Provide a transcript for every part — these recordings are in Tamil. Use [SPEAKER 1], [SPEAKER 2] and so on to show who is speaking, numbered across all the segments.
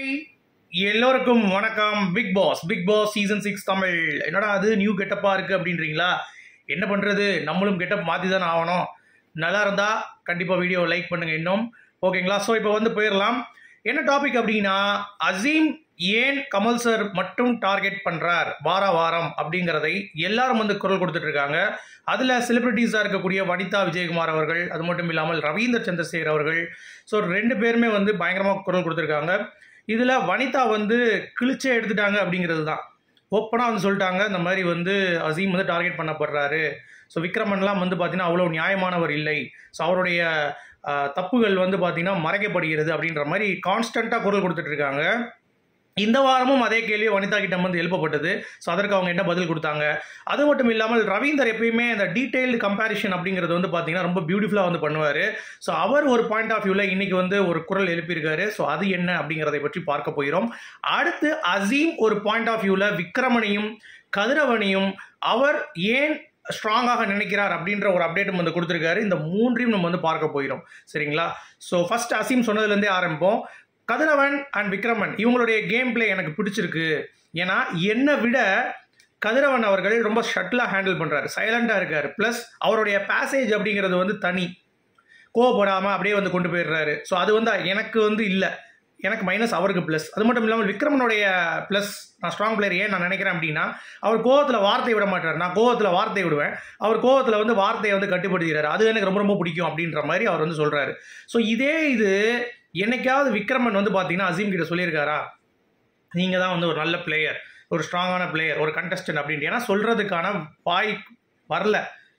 [SPEAKER 1] எல்லோருக்கும் வணக்கம் Bigg Boss Bigg Boss season six Tamil என்னடா அது நியூ கெட்டப்பா இருக்கு அப்படின்றீங்களா என்ன பண்றது நம்மளும் கெட்டப் மாத்தி தானே ஆகணும் நல்லா இருந்தா கண்டிப்பா வீடியோ லைக் பண்ணுங்க இன்னும் ஓகேங்களா ஸோ இப்போ வந்து போயிடலாம் என்ன டாபிக் அப்படின்னா அசீம் ஏன் கமல் சார் மட்டும் டார்கெட் பண்றார் வார வாரம் அப்படிங்கிறதை எல்லாரும் வந்து குரல் கொடுத்துட்டு இருக்காங்க அதுல செலிபிரிட்டிஸாக இருக்கக்கூடிய வனிதா விஜயகுமார் அவர்கள் அது மட்டும் இல்லாமல் ரவீந்தர் சந்திரசேகர் அவர்கள் ஸோ ரெண்டு பேருமே வந்து பயங்கரமாக குரல் கொடுத்துருக்காங்க இதில் வனிதா வந்து கிழிச்சே எடுத்துட்டாங்க அப்படிங்கிறது தான் ஓப்பனாக வந்து சொல்லிட்டாங்க இந்த மாதிரி வந்து அசீம் வந்து டார்கெட் பண்ணப்படுறாரு ஸோ விக்ரமன்லாம் வந்து பார்த்தீங்கன்னா அவ்வளோ நியாயமானவர் இல்லை ஸோ அவருடைய ஆஹ், தப்புகள் வந்து பார்த்தீங்கன்னா மறைக்கப்படுகிறது அப்படின்ற மாதிரி கான்ஸ்டண்ட்டாக குரல் கொடுத்துட்டு இருக்காங்க இந்த வாரமும் அதே கேள்வி வனிதா கிட்ட வந்து எழுப்பப்பட்டது ஸோ அதற்கு அவங்க என்ன பதில் கொடுத்தாங்க அது மட்டும் இல்லாமல் ரவீந்தர் எப்பயுமே இந்த டீடைல்டு கம்பேரிஷன் அப்படிங்கிறது வந்து பார்த்தீங்கன்னா ரொம்ப பியூட்டிஃபுல்லாக வந்து பண்ணுவார் ஸோ அவர் ஒரு பாயிண்ட் ஆஃப் வியூவில் இன்னைக்கு வந்து ஒரு குரல் எழுப்பியிருக்காரு ஸோ அது என்ன அப்படிங்கிறதை பற்றி பார்க்க போகிறோம் அடுத்து அசீம் ஒரு பாயிண்ட் ஆஃப் வியூவில் விக்ரமனையும் கதிரவனையும் அவர் ஏன் ஸ்ட்ராங்காக நினைக்கிறார் அப்படின்ற ஒரு அப்டேட்டும் வந்து கொடுத்துருக்காரு இந்த மூன்றையும் நம்ம வந்து பார்க்க போகிறோம் சரிங்களா ஸோ ஃபர்ஸ்ட் அசீம் சொன்னதுலேருந்தே ஆரம்பிப்போம் கதிரவன் அண்ட் விக்ரமன் இவங்களுடைய கேம் பிளே எனக்கு பிடிச்சிருக்கு ஏன்னா என்னை விட கதிரவன் அவர்கள் ரொம்ப ஷட்டிலாக ஹேண்டில் பண்ணுறாரு சைலண்டாக இருக்கார் ப்ளஸ் அவருடைய பேசேஜ் அப்படிங்கிறது வந்து தனி கோவப்படாமல் அப்படியே வந்து கொண்டு போயிடுறாரு ஸோ அது வந்து எனக்கு வந்து இல்லை எனக்கு மைனஸ் அவருக்கு ப்ளஸ் அது மட்டும் இல்லாமல் விக்ரமனுடைய ப்ளஸ் நான் ஸ்ட்ராங் பிளேயர் ஏன் நான் நினைக்கிறேன் அப்படின்னா அவர் கோவத்தில் வார்த்தை விட மாட்டார் நான் கோவத்தில் வார்த்தை விடுவேன் அவர் கோவத்தில் வந்து வார்த்தையை வந்து கட்டுப்படுத்துகிறார் அது எனக்கு ரொம்ப ரொம்ப பிடிக்கும் அப்படின்ற மாதிரி அவர் வந்து சொல்கிறாரு ஸோ இதே இது என்னைக்காவது விக்ரமன் வந்து பார்த்தீங்கன்னா அசீம் கிட்ட சொல்லியிருக்காரா நீங்கள் தான் வந்து ஒரு நல்ல பிளேயர் ஒரு ஸ்ட்ராங்கான பிளேயர் ஒரு கண்டஸ்டன்ட் அப்படின்ட்டு ஏன்னா சொல்கிறதுக்கான வாய் வரல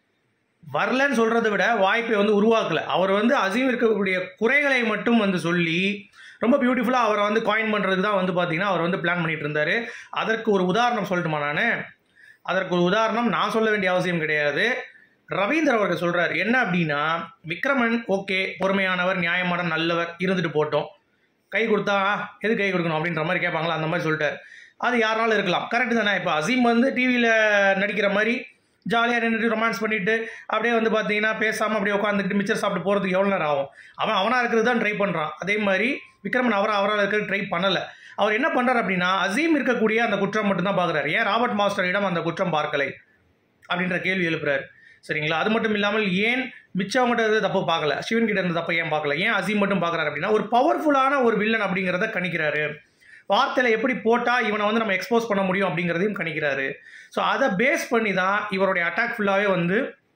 [SPEAKER 1] வரலன்னு சொல்கிறத விட வாய்ப்பை வந்து உருவாக்கல அவர் வந்து அசீம் இருக்கக்கூடிய குறைகளை மட்டும் வந்து சொல்லி ரொம்ப பியூட்டிஃபுல்லாக அவரை வந்து காயின் பண்ணுறதுக்கு தான் வந்து பார்த்தீங்கன்னா அவர் வந்து பிளான் பண்ணிட்டு இருந்தார் அதற்கு ஒரு உதாரணம் சொல்லட்டுமா நான் அதற்கு ஒரு உதாரணம் நான் சொல்ல வேண்டிய அவசியம் கிடையாது ரவீந்தர் அவர்கள் சொல்றாரு என்ன அப்படின்னா விக்ரமன் ஓகே பொறுமையானவர் நியாயமான நல்லவர் இருந்துட்டு போட்டோம் கை கொடுத்தா "ஆ, எது கை கொடுக்கணும் அப்படின்ற மாதிரி கேட்பாங்களா அந்த மாதிரி சொல்லிட்டாரு அது யாராலும் இருக்கலாம் கரெக்டு தானே இப்போ அசீம் வந்து டிவியில் நடிக்கிற மாதிரி ஜாலியாக நின்றுட்டு ரொமான்ஸ் பண்ணிட்டு அப்படியே வந்து பார்த்தீங்கன்னா பேசாமல் அப்படியே உட்காந்துட்டு மிச்சர் சாப்பிட்டு போகிறதுக்கு எவ்வளோ நேரம் ஆகும் அவன் அவனாக இருக்கிறது தான் ட்ரை பண்ணுறான் அதே மாதிரி விக்ரமன் அவரை அவரால் இருக்கிறது ட்ரை பண்ணலை அவர் என்ன பண்ணுறாரு அப்படின்னா அசீம் இருக்கக்கூடிய அந்த குற்றம் மட்டும்தான் பார்க்குறாரு ஏன் ராபர்ட் மாஸ்டரிடம் அந்த குற்றம் பார்க்கலை அப்படின்ற கேள்வி எழுப்புறாரு சரிங்களா அது மட்டும் இல்லாமல் ஏன் மிச்சவங்ககிட்ட இருந்து தப்பு பார்க்கல சிவன் கிட்ட இருந்து தப்பை ஏன் பார்க்கல ஏன் அசீம் மட்டும் பார்க்குறாரு அப்படின்னா ஒரு பவர்ஃபுல்லான ஒரு வில்லன் அப்படிங்கிறத கணிக்கிறாரு வார்த்தையில் எப்படி போட்டால் இவனை வந்து நம்ம எக்ஸ்போஸ் பண்ண முடியும் அப்படிங்கிறதையும் கணிக்கிறாரு ஸோ அதை பேஸ் பண்ணி தான் இவருடைய அட்டாக் ஃபுல்லாகவே வந்து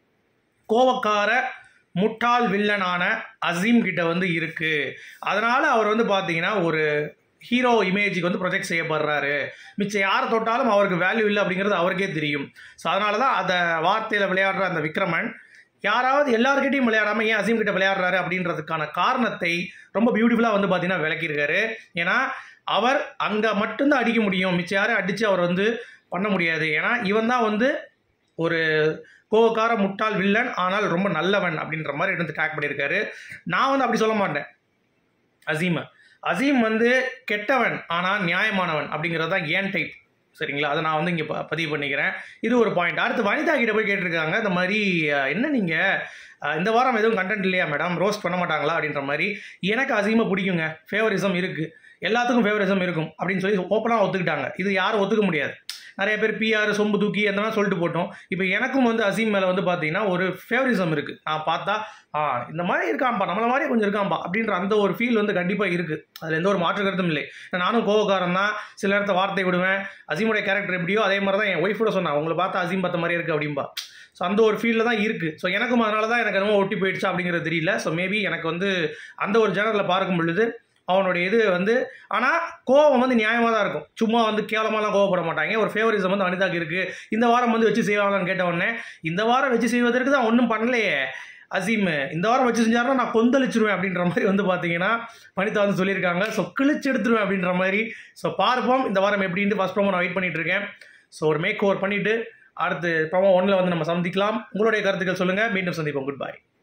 [SPEAKER 1] கோவக்கார முட்டாள் வில்லனான அசீம் கிட்ட வந்து இருக்கு அதனால அவர் வந்து பார்த்தீங்கன்னா ஒரு ஹீரோ இமேஜுக்கு வந்து ப்ரொஜெக்ட் செய்யப்படுறாரு மிச்சம் யாரை தொட்டாலும் அவருக்கு வேல்யூ இல்லை அப்படிங்கிறது அவருக்கே தெரியும் ஸோ அதனால தான் அந்த வார்த்தையில் விளையாடுற அந்த விக்ரமன் யாராவது எல்லாருக்கிட்டையும் விளையாடாம ஏன் அசீம் கிட்ட விளையாடுறாரு அப்படின்றதுக்கான காரணத்தை ரொம்ப பியூட்டிஃபுல்லாக வந்து பார்த்தீங்கன்னா விளக்கியிருக்காரு ஏன்னா அவர் அங்கே மட்டும்தான் அடிக்க முடியும் மிச்சம் யாரும் அடித்து அவர் வந்து பண்ண முடியாது ஏன்னா இவன் தான் வந்து ஒரு கோவக்கார முட்டாள் வில்லன் ஆனால் ரொம்ப நல்லவன் அப்படின்ற மாதிரி எடுத்து டேக் பண்ணியிருக்காரு நான் வந்து அப்படி சொல்ல மாட்டேன் அசீமை அசீம் வந்து கெட்டவன் ஆனால் நியாயமானவன் அப்படிங்கிறது தான் ஏன் டைப் சரிங்களா அதை நான் வந்து இங்கே ப பதிவு பண்ணிக்கிறேன் இது ஒரு பாயிண்ட் அடுத்து வனிதா கிட்ட போய் கேட்டிருக்காங்க இந்த மாதிரி அஹ், என்ன நீங்கள் இந்த வாரம் எதுவும் கண்டென்ட் இல்லையா மேடம் ரோஸ்ட் பண்ண மாட்டாங்களா அப்படின்ற மாதிரி எனக்கு அசீமை பிடிக்குங்க ஃபேவரிசம் இருக்குது எல்லாத்துக்கும் ஃபேவரிசம் இருக்கும் அப்படின்னு சொல்லி ஓப்பனாக ஒத்துக்கிட்டாங்க இது யாரும் ஒத்துக்க முடியாது நிறைய பேர் பிஆர் சொம்பு தூக்கி அந்த மாதிரி சொல்லிட்டு போட்டோம் இப்போ எனக்கும் வந்து அசீம் மேலே வந்து பார்த்தீங்கன்னா ஒரு ஃபேவரிசம் இருக்குது நான் பார்த்தா ஆ இந்த மாதிரி இருக்காம்பா நம்மள மாதிரியே கொஞ்சம் இருக்காம்பா அப்படின்ற அந்த ஒரு ஃபீல் வந்து கண்டிப்பாக இருக்குது அதில் எந்த ஒரு மாற்று கருத்தும் இல்லை நானும் கோவக்காரன் தான் சில நேரத்தை வார்த்தை விடுவேன் அசீமுடைய கேரக்டர் எப்படியோ அதே மாதிரி தான் என் ஒய்ஃபோட சொன்னான் உங்களை பார்த்தா அசீம் பார்த்த மாதிரி இருக்குது அப்படின்பா ஸோ அந்த ஒரு ஃபீல்டில் தான் இருக்குது ஸோ எனக்கும் அதனால தான் எனக்கு என்னமோ ஒட்டி போயிடுச்சா அப்படிங்கிறது தெரியல ஸோ மேபி எனக்கு வந்து அந்த ஒரு ஜேனரில் பார்க்கும் பொழுது அவனுடைய இது வந்து ஆனால் கோவம் வந்து நியாயமாக தான் இருக்கும் சும்மா வந்து கேவலமாலாம் கோவப்பட மாட்டாங்க ஒரு ஃபேவரிசம் வந்து அனிதாக்கு இருக்குது இந்த வாரம் வந்து வச்சு செய்வாங்கன்னு கேட்ட உடனே இந்த வாரம் வச்சு செய்வதற்கு தான் ஒன்றும் பண்ணலையே அசீம் இந்த வாரம் வச்சு செஞ்சாருன்னா நான் கொந்தளிச்சிருவேன் அப்படின்ற மாதிரி வந்து பார்த்தீங்கன்னா வனிதா வந்து சொல்லியிருக்காங்க ஸோ கிழிச்சு எடுத்துருவேன் அப்படின்ற மாதிரி ஸோ பார்ப்போம் இந்த வாரம் எப்படின்ட்டு ஃபஸ்ட் ப்ரோமோ நான் வெயிட் பண்ணிட்டு இருக்கேன் ஸோ ஒரு மேக் ஓவர் பண்ணிவிட்டு அடுத்து ப்ரோமோ ஒன்றில் வந்து நம்ம சந்திக்கலாம் உங்களுடைய கருத்துக்கள் சொல்லுங்கள் மீண்டும் சந்திப்போம் குட் பை